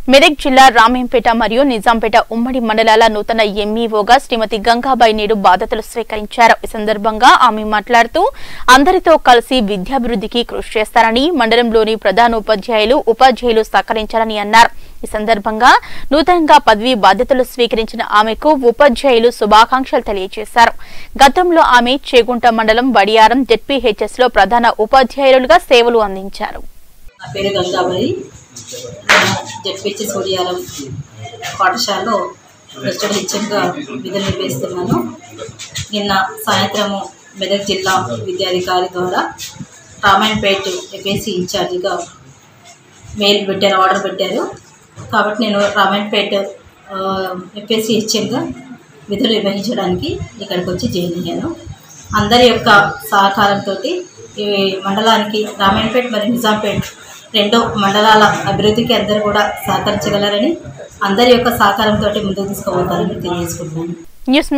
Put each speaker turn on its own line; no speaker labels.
మెదక్ జిల్లా రామేంపేట మరియు నిజాంపేట ఉమ్మడి మండలాల నూతన ఎంఈఓగా శ్రీమతి గంగాబాయి నేడు బాధ్యతలు స్వీకరించారు ఈ సందర్భంగా ఆమె మాట్లాడుతూ అందరితో కలిసి విద్యాభివృద్ధికి కృషి చేస్తారని మండలంలోని ప్రధాన ఉపాధ్యాయులు ఉపాధ్యాయులు సహకరించాలని అన్నారు ఈ సందర్భంగా నూతనంగా పదవి బాధ్యతలు స్వీకరించిన ఆమెకు ఉపాధ్యాయులు శుభాకాంక్షలు తెలియజేశారు గతంలో ఆమె చేగుంట మండలం వడియారం జెడ్పీహెచ్ఎస్ లో ప్రధాన ఉపాధ్యాయులుగా సేవలు అందించారు
నా పేరు గంగాబాయి నేను జడ్పిహెచ్ సూర్యాలం పాఠశాలలో ప్రెసిడెంట్ హెచ్ఎంగా విధులు నిర్వహిస్తున్నాను నిన్న సాయంత్రము మెదక్ జిల్లా విద్యాధికారి ద్వారా రామాయణపేట ఎపిఎస్సి ఇన్ఛార్జిగా మెయిల్ పెట్టారు ఆర్డర్ పెట్టారు కాబట్టి నేను రామాయణపేట ఎపిఎస్సి హెచ్ఎంగా విధులు నిర్వహించడానికి ఇక్కడికి వచ్చి జాయిన్ అయ్యాను అందరి యొక్క సహకారంతో ఈ మండలానికి రామాయణపేట మరియు నిజాంపేట రెండు మండలాల అభివృద్ధికి అందరూ కూడా సహకరించగలరని అందరి యొక్క సహకారంతో ముందుకు తీసుకోవాలని తెలియజేసుకుంటున్నాను
న్యూస్